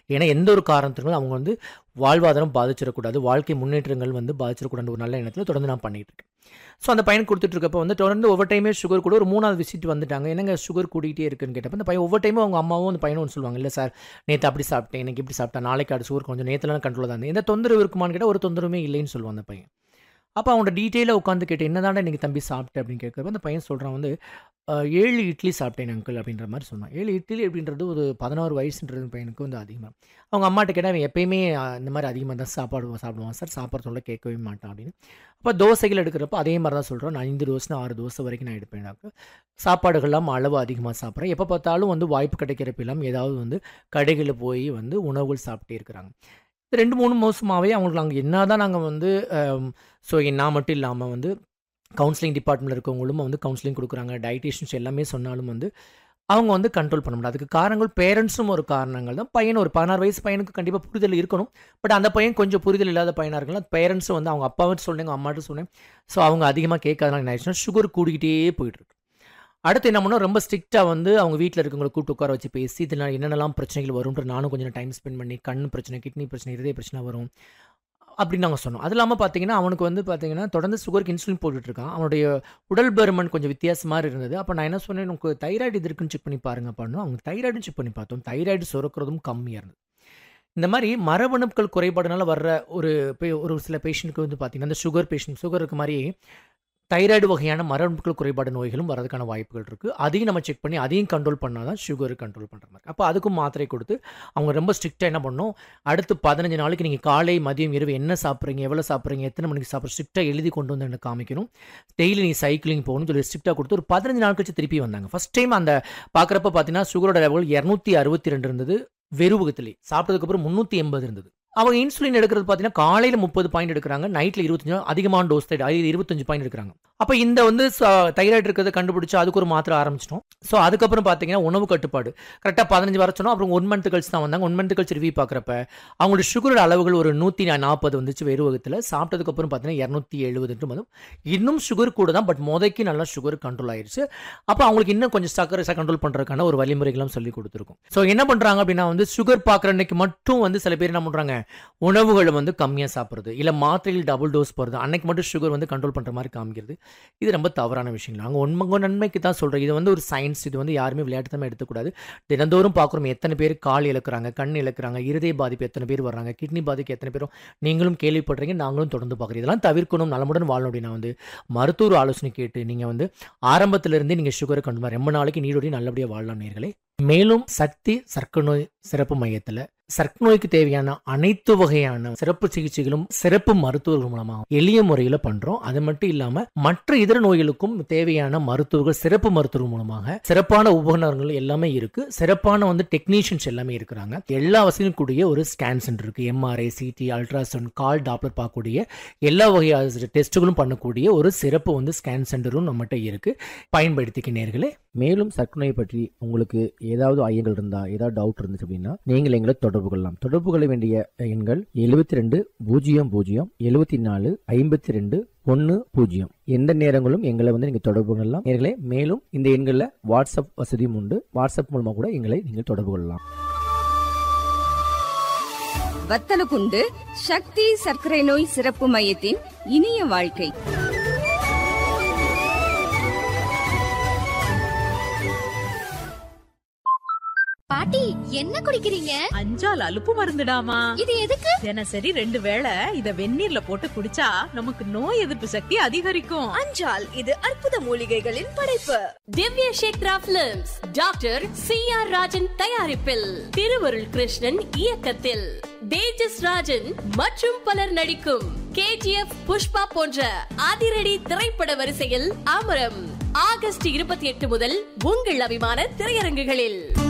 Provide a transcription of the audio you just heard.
ஏன்னா எந்த ஒரு காரணத்திற்கும் அவங்க வந்து வாழ்வாதாரம் பாதிச்சிடக்கூடாது வாழ்க்கை முன்னேற்றங்கள் வந்து பாதிச்சிடக்கூடாது ஒரு நல்ல எண்ணத்தில் தொடர்ந்து நான் பண்ணிட்டு இருக்கேன் ஸோ அந்த பையன் கொடுத்துட்டு இருக்கப்போ வந்து தொடர்ந்து ஒவ்வொரு டைமே சுகர் கூட ஒரு மூணாவது விசிட் வந்துட்டாங்க என்னங்க சுகர் கூட்டிகிட்டே இருக்குன்னு கேட்டப்போ அந்த பையன் ஒவ்வொரு டைமும் அவங்க அம்மாவும் அந்த பையனும் ஒன்று சொல்லுவாங்க இல்லை சார் நேற்று அப்படி சாப்பிட்டேன் எனக்கு இப்படி சாப்பிட்டேன் நாளைக்கு அது சுகர் கொஞ்சம் நேற்றுலாம் கண்ட்ரோல் தான் இருந்தது எந்த தொந்தரவு இருக்குமான்னு கேட்டால் ஒரு தொந்தரவுமே இல்லைன்னு சொல்லுவான் அந்த பையன் அப்போ அவனோட டீட்டெயிலாக உட்காந்து கேட்டு என்னதாண்டா நீங்கள் தம்பி சாப்பிட்டேன் அப்படின்னு கேட்குறப்ப அந்த பையன் சொல்கிறான் வந்து "அஹ், ஏழு இட்லி சாப்பிட்டேன் அங்கிள் அப்படின்ற மாதிரி சொன்னான் ஏழு இட்லி அப்படின்றது ஒரு பதினாறு வயசுன்றது பையனுக்கு வந்து அதிகமாக அவங்க அம்மாட்ட கேட்டால் அவன் எப்பயுமே அஹ், இந்த மாதிரி அதிகமாக தான் சாப்பாடு சாப்பிடுவான் சார் சாப்பாடு சொல்ல கேட்கவே மாட்டான் அப்படின்னு அப்போ தோசைகள் எடுக்கிறப்ப அதே மாதிரி தான் சொல்கிறோம் நான் ஐந்து தோசை ஆறு தோசை வரைக்கும் நான் எடுப்பேன் சாப்பாடுகள்லாம் அளவு அதிகமாக சாப்பிட்றேன் எப்போ பார்த்தாலும் வந்து வாய்ப்பு கிடைக்கிறப்பெல்லாம் ஏதாவது வந்து கடைகளில் போய் வந்து உணவுகள் சாப்பிட்டே இருக்கிறாங்க இந்த ரெண்டு மூணு மாதமாகவே அவங்களுக்கு நாங்கள் என்ன தான் நாங்கள் வந்து ஸோ நான் மட்டும் இல்லாமல் வந்து கவுன்சிலிங் டிபார்ட்மெண்ட்டில் இருக்கவங்களும் வந்து கவுன்சிலிங் கொடுக்குறாங்க டயட்டீஷியன்ஸ் எல்லாமே சொன்னாலும் வந்து அவங்க வந்து கண்ட்ரோல் பண்ண முடியாது அதுக்கு காரணங்கள் பேரண்ட்ஸும் ஒரு காரணங்கள் தான் பையன் ஒரு பதினாறு வயசு பையனுக்கு கண்டிப்பாக புரிதல் இருக்கணும் பட் அந்த பையன் கொஞ்சம் புரிதல் இல்லாத பையனாக இருக்கலாம் பேரண்ட்ஸும் வந்து அவங்க அப்பாவும் சொன்னேங்க அம்மாட்ட சொன்னேன் ஸோ அவங்க அதிகமாக கேட்காதனால என்ன ஆயிடுச்சுன்னா சுகர் கூடிக்கிட்டே போயிட்டு இருக்கு அடுத்து என்ன பண்ணோம் ரொம்ப ஸ்ட்ரிக்டாக வந்து அவங்க வீட்டில் இருக்கவங்களை கூப்பிட்டு உட்கார வச்சு பேசி இதனால் என்னென்னலாம் பிரச்சனைகள் வரும்ன்ற நானும் கொஞ்சம் டைம் ஸ்பெண்ட் பண்ணி கண் பிரச்சனை கிட்னி பிரச்சனை இதய பிரச்சனை வரும் அப்படின்னு நாங்கள் சொன்னோம் அது இல்லாமல் பார்த்தீங்கன்னா அவனுக்கு வந்து பார்த்தீங்கன்னா தொடர்ந்து சுகருக்கு இன்சுலின் போட்டுட்டு இருக்கான் அவனுடைய உடல் பருமன் கொஞ்சம் வித்தியாசமாக இருந்தது அப்போ நான் என்ன சொன்னேன் உனக்கு தைராய்டு இது இருக்குன்னு செக் பண்ணி பாருங்க அப்படின்னு அவங்க தைராய்டும் செக் பண்ணி பார்த்தோம் தைராய்டு சுரக்கிறதும் கம்மியாக இருந்தது இந்த மாதிரி மரபணுக்கள் குறைபாடுனால வர்ற ஒரு பே- ஒரு சில பேஷண்ட்டுக்கு வந்து பார்த்தீங்கன்னா இந்த சுகர் பேஷண்ட் சுகர் இருக்க மாதிரி தைராய்டு வகையான மரபணுக்கள் குறைபாடு நோய்களும் வரதுக்கான வாய்ப்புகள் இருக்குது அதையும் நம்ம செக் பண்ணி அதையும் கண்ட்ரோல் பண்ணால் தான் சுகர் கண்ட்ரோல் பண்ணுற மாதிரி அப்போ அதுக்கும் மாத்திரை கொடுத்து அவங்க ரொம்ப ஸ்ட்ரிக்டாக என்ன பண்ணணும் அடுத்து பதினஞ்சு நாளைக்கு நீங்கள் காலை மதியம் இரவு என்ன சாப்பிட்றீங்க எவ்வளோ சாப்பிட்றீங்க எத்தனை மணிக்கு சாப்பிட்ற ஸ்ட்ரிக்டாக எழுதி கொண்டு வந்து எனக்கு காமிக்கணும் டெய்லி நீ சைக்கிளிங் போகணும்னு சொல்லி ஸ்ட்ரிக்டாக கொடுத்து ஒரு பதினஞ்சு நாள் கழிச்சு திருப்பி வந்தாங்க ஃபர்ஸ்ட் டைம் அந்த பார்க்குறப்ப பார்த்தீங்கன்னா சுகரோட லெவல் இரநூத்தி அறுபத்தி ரெண்டு இருந்தது வெறுவுகத்திலே சாப்பிட்டதுக்கப்புறம் முந்நூற்றி எண்பது இருந்தது அவங்க இன்சுலின் எடுக்கிறது பார்த்தீங்கன்னா காலையில் முப்பது பாயிண்ட் எடுக்கிறாங்க நைட்டில் இருபத்தஞ்சு அதிகமான டோஸ் அது இருபத்தஞ்சு பாயிண்ட் எடுக்கிறாங்க அப்போ இந்த வந்து தைராய்டு இருக்கிறத கண்டுபிடிச்சு அதுக்கு ஒரு மாத்திரை ஆரம்பிச்சிட்டோம் ஸோ அதுக்கப்புறம் பார்த்தீங்கன்னா உணவு கட்டுப்பாடு கரெக்டாக பதினஞ்சு வர சொன்னோம் அப்புறம் ஒன் மந்த் கழிச்சு தான் வந்தாங்க ஒன் மந்த் கழிச்சு ரிவ்யூ பார்க்குறப்ப அவங்களோட சுகரோட அளவுகள் ஒரு நூற்றி நாற்பது வந்துச்சு வெறுவகத்தில் சாப்பிட்டதுக்கப்புறம் பார்த்தீங்கன்னா இரநூத்தி எழுபதுன்ட்டு வந்து இன்னும் சுகர் கூட தான் பட் மோதைக்கு நல்லா சுகர் கண்ட்ரோல் ஆயிருச்சு அப்போ அவங்களுக்கு இன்னும் கொஞ்சம் சக்கரை கண்ட்ரோல் பண்ணுறதுக்கான ஒரு வழிமுறைகளும் சொல்லி கொடுத்துருக்கோம் ஸோ என்ன பண்ணுறாங்க அப்படின்னா வந்து சுகர் பார்க்குற அன்னைக்கு மட்டும் வந்து சில பேர் என்ன பண்ணுறாங்க உணவுகளை வந்து கம்மியாக சாப்பிட்றது இல்லை மாத்திரைகள் டபுள் டோஸ் போகிறது அன்னைக்கு மட்டும் சுகர் வந்து கண்ட்ரோல் பண்ணுற மாதிரி காமிக்கிறது இது ரொம்ப தவறான விஷயம் நாங்கள் உண்மை நன்மைக்கு தான் சொல்கிறோம் இது வந்து ஒரு சயின்ஸ் இது வந்து யாருமே விளையாட்டுத்தனமாக எடுத்துக்கூடாது தினந்தோறும் பார்க்குறோம் எத்தனை பேர் கால் இழக்கிறாங்க கண் இழக்கிறாங்க இருதய பாதிப்பு எத்தனை பேர் வர்றாங்க கிட்னி பாதிப்பு எத்தனை பேரும் நீங்களும் கேள்விப்படுறீங்க நாங்களும் தொடர்ந்து பார்க்குறோம் இதெல்லாம் தவிர்க்கணும் நலமுடன் வாழணும் அப்படின்னா வந்து மருத்துவர் ஆலோசனை கேட்டு நீங்கள் வந்து ஆரம்பத்திலிருந்தே நீங்கள் சுகரை கண்டு ரொம்ப நாளைக்கு நீடோடி நல்லபடியாக வாழலாம் நேர்களே மேலும் சக்தி சர்க்கரை நோய் சிறப்பு மையத்தில் சர்க்கரை நோய்க்கு தேவையான அனைத்து வகையான சிறப்பு சிகிச்சைகளும் சிறப்பு மருத்துவர்கள் மூலமா எளிய முறையில் பண்றோம் அது மட்டும் இல்லாம மற்ற இதர நோய்களுக்கும் தேவையான மருத்துவர்கள் சிறப்பு மருத்துவர்கள் மூலமாக சிறப்பான உபகரணங்கள் எல்லாமே இருக்கு சிறப்பான வந்து டெக்னீஷியன்ஸ் எல்லாமே இருக்கிறாங்க எல்லா வசதியும் கூடிய ஒரு ஸ்கேன் சென்டர் இருக்கு எம்ஆர்ஐ சிடி அல்ட்ராசவுண்ட் கால் டாப்லர் பார்க்கக்கூடிய எல்லா வகையான டெஸ்ட்டுகளும் பண்ணக்கூடிய ஒரு சிறப்பு வந்து ஸ்கேன் சென்டரும் நம்மகிட்ட இருக்கு பயன்படுத்திக்க நேர்களே மேலும் சர்க்கரை நோய் பற்றி உங்களுக்கு ஏதாவது ஐயங்கள் இருந்தா ஏதாவது டவுட் இருந்துச்சு அப்படின்னா நீங்கள் எங்களை தொடர்பு கொள்ளலாம் தொடர்பு கொள்ள வேண்டிய எண்கள் எழுபத்தி ரெண்டு பூஜ்ஜியம் பூஜ்ஜியம் எழுபத்தி நாலு ஐம்பத்தி ரெண்டு ஒன்று பூஜ்ஜியம் எந்த நேரங்களும் எங்களை வந்து நீங்கள் தொடர்பு கொள்ளலாம் நேர்களே மேலும் இந்த எண்களில் வாட்ஸ்அப் வசதியும் உண்டு வாட்ஸ்அப் மூலமாக கூட எங்களை நீங்கள் தொடர்பு கொள்ளலாம் வத்தலகுண்டு சக்தி சர்க்கரை நோய் சிறப்பு மையத்தின் இனிய வாழ்க்கை பாட்டி என்ன குடிக்கிறீங்க அஞ்சால் அலுப்பு மருந்துடாமா இது எதுக்கு தினசரி ரெண்டு வேளை இத வெந்நீர்ல போட்டு குடிச்சா நமக்கு நோய் எதிர்ப்பு சக்தி அதிகரிக்கும் அஞ்சால் இது அற்புத மூலிகைகளின் படைப்பு Divya Kshetra films doctor C R Rajan தயாரிப்பில் திருவருள் கிருஷ்ணன் இயக்கத்தில் தேஜஸ் ராஜன் மற்றும் பலர் நடிக்கும் கேஜிஎஃப் புஷ்பா போன்ற அதிரடி திரைப்பட வரிசையில் அமரம் ஆகஸ்ட் இருபத்தி எட்டு முதல் உங்கள் அபிமான திரையரங்குகளில்